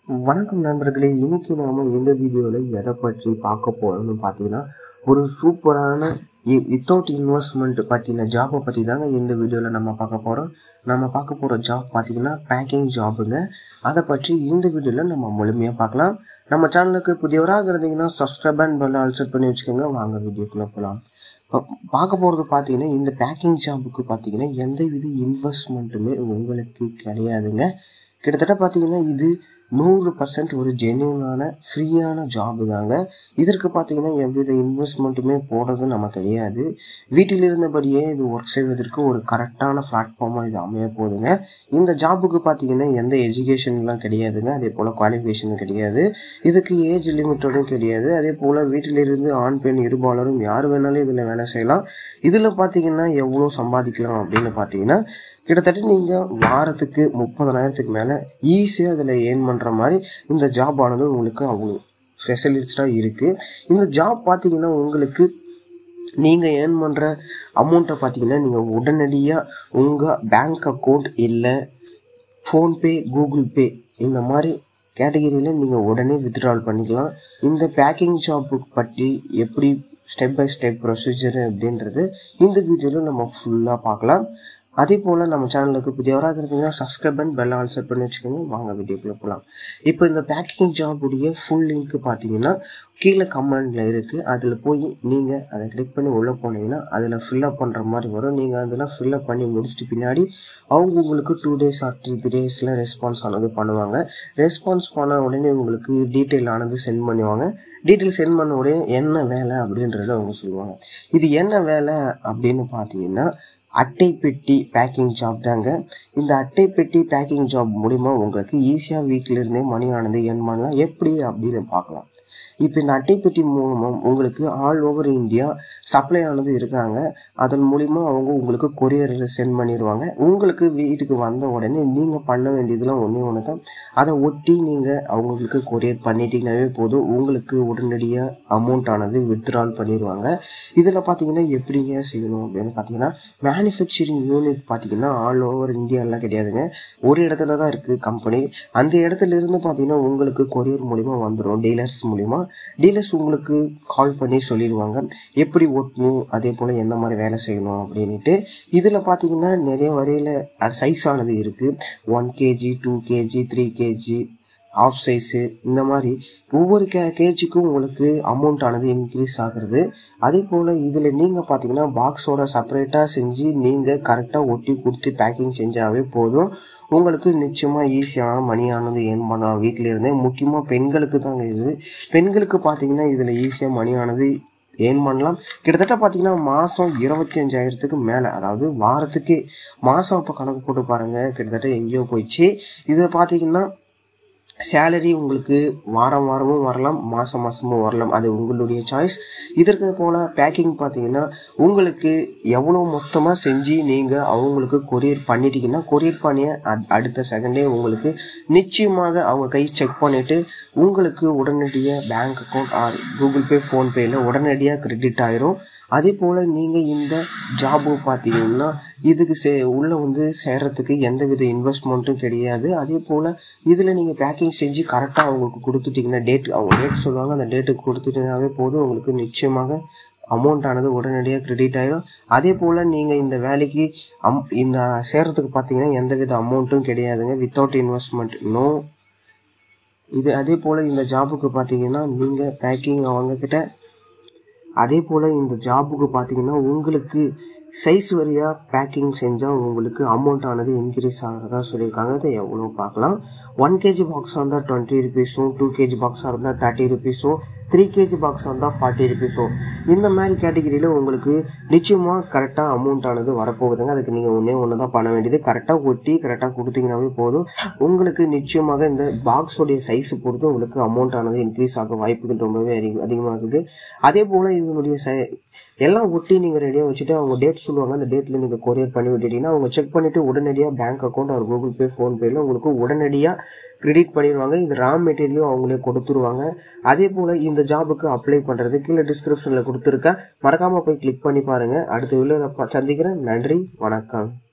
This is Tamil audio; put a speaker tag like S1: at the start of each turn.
S1: வணக்கம் நண்பர்களே இன்னைக்கு நாம இந்த வீடியோவில் எதை பற்றி பார்க்க போறோம்னு பார்த்தீங்கன்னா ஒரு சூப்பரான வித்தவுட் இன்வெஸ்ட்மெண்ட் பற்றின ஜாபை பற்றி தாங்க இந்த வீடியோவில் நம்ம பார்க்க போகிறோம் நம்ம பார்க்க போகிற ஜாப் பார்த்தீங்கன்னா பேக்கிங் ஜாபுங்க அதை பற்றி இந்த வீடியோவில் நம்ம முழுமையாக பார்க்கலாம் நம்ம சேனலுக்கு புதியவராக இருந்தீங்கன்னா சப்ஸ்கிரைப் அண்ட் பெல் ஆல் செட் பண்ணி வச்சுக்கோங்க வாங்க வீடியோக்குள்ளே போகலாம் இப்போ பார்க்க போகிறது பார்த்தீங்கன்னா இந்த பேக்கிங் ஜாபுக்கு பார்த்தீங்கன்னா எந்த வித இன்வெஸ்ட்மெண்ட்டுமே உங்களுக்கு கிடையாதுங்க கிட்டத்தட்ட பார்த்தீங்கன்னா இது நூறு பர்சன்ட் ஒரு ஜென்யூனான ஃப்ரீயான ஜாபு தாங்க இதற்கு பார்த்தீங்கன்னா எவ்வித இன்வெஸ்ட்மெண்ட்டுமே போடுறது நம்ம கிடையாது வீட்டில் இருந்தபடியே இது ஒர்க் செய்வதற்கு ஒரு கரெக்டான பிளாட்ஃபார்மாக இது அமைய போகுதுங்க இந்த ஜாபுக்கு பார்த்தீங்கன்னா எந்த எஜுகேஷன்லாம் கிடையாதுங்க அதே போல் குவாலிஃபிகேஷனும் கிடையாது இதுக்கு ஏஜ் லிமிட்டடும் கிடையாது அதே போல் வீட்டிலிருந்து ஆண் பெண் இருபாலரும் யார் வேணாலும் இதில் வேலை செய்யலாம் இதில் பார்த்தீங்கன்னா எவ்வளோ சம்பாதிக்கலாம் அப்படின்னு பார்த்தீங்கன்னா கிட்டத்தட்ட நீங்கள் வாரத்துக்கு முப்பதனாயிரத்துக்கு மேலே ஈஸியாக அதில் ஏர்ன் பண்ணுற மாதிரி இந்த ஜாப் ஆனது உங்களுக்கு அவ்வளோ ஃபெசிலிட்டிஸாக இருக்குது இந்த ஜாப் பார்த்தீங்கன்னா உங்களுக்கு நீங்கள் ஏர்ன் பண்ணுற அமௌண்ட்டை பார்த்தீங்கன்னா நீங்கள் உடனடியாக உங்கள் பேங்க் அக்கௌண்ட் இல்லை ஃபோன்பே கூகுள் பே இந்த மாதிரி கேட்டகரியில் நீங்கள் உடனே வித்ட்ரால் பண்ணிக்கலாம் இந்த பேக்கிங் ஜாப்பு பற்றி எப்படி ஸ்டெப் பை ஸ்டெப் ப்ரொசீஜர் அப்படின்றது இந்த வீடியோவில் நம்ம ஃபுல்லாக பார்க்கலாம் அதே போல் நம்ம சேனலுக்கு புதியவராக இருந்தீங்கன்னா சப்ஸ்கிரைப் அண்ட் பெல் ஆல் செட் பண்ணி வச்சுக்கோங்க வாங்க வீடியோக்குள்ளே போகலாம் இப்போ இந்த பேக்கிங் ஜாபுடைய ஃபுல் லிங்க் பார்த்தீங்கன்னா கீழே கமெண்டில் இருக்குது அதில் போய் நீங்கள் அதை கிளிக் பண்ணி உள்ளே போனீங்கன்னா அதில் ஃபில்அப் பண்ணுற மாதிரி வரும் நீங்கள் அதெல்லாம் ஃபில்அப் பண்ணி முடிச்சிட்டு பின்னாடி அவங்க உங்களுக்கு டூ டேஸ் ஆர் த்ரீ டேஸில் ரெஸ்பான்ஸ் ஆனது பண்ணுவாங்க ரெஸ்பான்ஸ் பண்ண உடனே உங்களுக்கு டீட்டெயில் ஆனது சென்ட் பண்ணுவாங்க டீட்டெயில் சென்ட் பண்ண உடனே என்ன வேலை அப்படின்றத அவங்க சொல்லுவாங்க இது என்ன வேலை அப்படின்னு பார்த்தீங்கன்னா அட்டை பெட்டி பேக்கிங் ஜாப் தாங்க இந்த அட்டை பெட்டி பேக்கிங் ஜாப் மூலிமா உங்களுக்கு ஈஸியாக வீட்டில் இருந்தே மணி ஆனது என் பண்ணலாம் எப்படி அப்படின்னு பார்க்கலாம் இப்போ இந்த அட்டைப்பெட்டி மூலமாக உங்களுக்கு ஆல் ஓவர் இந்தியா சப்ளை ஆனது இருக்காங்க அதன் மூலிமா அவங்க உங்களுக்கு கொரியரில் சென்ட் பண்ணிடுவாங்க உங்களுக்கு வீட்டுக்கு வந்த உடனே நீங்கள் பண்ண வேண்டியதுலாம் ஒன்றே ஒன்று தான் அதை ஒட்டி நீங்கள் அவங்களுக்கு கொரியர் பண்ணிட்டீங்கன்னாவே போதும் உங்களுக்கு உடனடியாக அமௌண்ட் ஆனது வித்ட்ரால் பண்ணிடுவாங்க இதில் பார்த்தீங்கன்னா எப்படிங்க செய்யணும் அப்படின்னு பார்த்தீங்கன்னா மேனுஃபேக்சரிங் யூனிட் பார்த்தீங்கன்னா ஆல் ஓவர் இந்தியாலாம் கிடையாதுங்க ஒரு இடத்துல தான் இருக்குது கம்பெனி அந்த இடத்துல இருந்து பார்த்தீங்கன்னா உங்களுக்கு கொரியர் மூலிமா வந்துடும் டீலர்ஸ் மூலிமா டீலர்ஸ் உங்களுக்கு கால் பண்ணி சொல்லிடுவாங்க எப்படி ஓட்டணும் அதே போல் எந்த மாதிரி வேலை செய்யணும் அப்படின்ட்டு இதில் பார்த்தீங்கன்னா நிறைய வரையில் சைஸ் ஆனது இருக்குது one KG two KG three KG of size இந்த மாதிரி ஒவ்வொரு கே கேஜிக்கும் உங்களுக்கு அமௌண்ட் ஆனது இன்க்ரீஸ் ஆகுறது அதே போல் இதில் நீங்கள் பார்த்தீங்கன்னா பாக்ஸோட செப்பரேட்டாக செஞ்சு நீங்கள் கரெக்டாக ஒட்டி கொடுத்து பேக்கிங் செஞ்சாவே போதும் உங்களுக்கு நிச்சயமாக ஈஸியான மணியானது ஏர்ன் பண்ணலாம் வீட்டில் இருந்தே முக்கியமாக பெண்களுக்கு தாங்க இது பெண்களுக்கு பார்த்தீங்கன்னா இதில் ஈஸியாக மணியானது ஏர்ன் பண்ணலாம் கிட்டத்தட்ட பார்த்தீங்கன்னா மாதம் இருபத்தி அஞ்சாயிரத்துக்கு மேலே அதாவது வாரத்துக்கு மாதம் இப்போ கணக்கு போட்டு பாருங்கள் கிட்டத்தட்ட எங்கேயோ போயிடுச்சு இதை பார்த்தீங்கன்னா சேலரி உங்களுக்கு வாரம் வாரமும் வரலாம் மாதம் மாதமும் வரலாம் அது உங்களுடைய சாய்ஸ் இதற்கு போல் பேக்கிங் பார்த்தீங்கன்னா உங்களுக்கு எவ்வளோ மொத்தமாக செஞ்சு நீங்கள் அவங்களுக்கு கொரியர் பண்ணிட்டீங்கன்னா கொரியர் பண்ணிய அடுத்த செகண்டே உங்களுக்கு நிச்சயமாக அவங்க கை செக் பண்ணிவிட்டு உங்களுக்கு உடனடியாக bank account or Google Pay ஃபோன்பேயில் உடனடியாக கிரெடிட் ஆயிரும் அதே போல் நீங்கள் இந்த ஜாபு பார்த்தீங்கன்னா இதுக்கு சே உள்ளே வந்து சேர்கிறதுக்கு எந்த வித இன்வெஸ்ட்மெண்ட்டும் கிடையாது அதே போல் இதில் நீங்கள் பேக்கிங் செஞ்சு கரெக்டாக அவங்களுக்கு கொடுத்துட்டிங்கன்னா டேட் அவங்க டேட் சொல்லுவாங்க அந்த டேட்டுக்கு கொடுத்துட்டீங்கன்னாவே போதும் உங்களுக்கு நிச்சயமாக அமௌண்ட் ஆனது உடனடியாக கிரெடிட் ஆகிடும் அதே போல் நீங்கள் இந்த வேலைக்கு அம் இந்த சேர்கிறதுக்கு பார்த்தீங்கன்னா எந்த வித அமௌண்ட்டும் கிடையாதுங்க வித்தவுட் இன்வெஸ்ட்மெண்ட் நோ இது அதே போல் இந்த ஜாபுக்கு பார்த்தீங்கன்னா நீங்கள் பேக்கிங் அவங்கக்கிட்ட அதே போல் இந்த ஜாபுக்கு பார்த்தீங்கன்னா உங்களுக்கு சைஸ் வரியாக பேக்கிங் செஞ்சால் உங்களுக்கு அமௌண்ட் ஆனது இன்க்ரீஸ் ஆகிறதா சொல்லியிருக்காங்க அதை எவ்வளோ பார்க்கலாம் ஒன் கேஜி பாக்ஸாக இருந்தால் டுவெண்ட்டி ருபீஸும் டூ கேஜி பாக்ஸாக இருந்தால் தேர்ட்டி ருபீஸும் த்ரீ கேஜி பாக்ஸாக இருந்தால் ஃபார்ட்டி ருபீஸும் இந்த மாதிரி கேட்டகிரியில் உங்களுக்கு நிச்சயமாக கரெக்டாக அமௌண்ட் ஆனது வரப்போகுதுங்க அதுக்கு நீங்கள் ஒன்றே ஒன்று தான் பண்ண வேண்டியது கரெக்டாக ஒட்டி கரெக்டாக கொடுத்தீங்கன்னாவே போதும் உங்களுக்கு நிச்சயமாக இந்த பாக்ஸோடைய சைஸு பொறுத்து உங்களுக்கு அமௌண்ட் ஆனது இன்க்ரீஸ் ஆக வாய்ப்புகள் ரொம்பவே அதிக அதிகமாக இருக்குது அதே போல் இதனுடைய ச எல்லாம் ஒட்டி நீங்கள் ரெடியாக வச்சுட்டு அவங்க டேட் சொல்லுவாங்க அந்த டேட்டில் நீங்கள் கொரியர் பண்ணி விட்டுட்டீங்கன்னா அவங்க செக் பண்ணிவிட்டு உடனடியாக பேங்க் அக்கௌண்ட் ஒரு கூகுள் பே ஃபோன்பேயில் உங்களுக்கு உடனடியாக கிரெடிட் பண்ணிடுவாங்க இது ரா மெட்டீரியலும் அவங்களே கொடுத்துருவாங்க அதே போல் இந்த ஜாபுக்கு அப்ளை பண்ணுறது கீழே டிஸ்கிரிப்ஷனில் கொடுத்துருக்கேன் மறக்காமல் போய் கிளிக் பண்ணி பாருங்கள் அடுத்த வீடியோவில் சந்திக்கிறேன் நன்றி வணக்கம்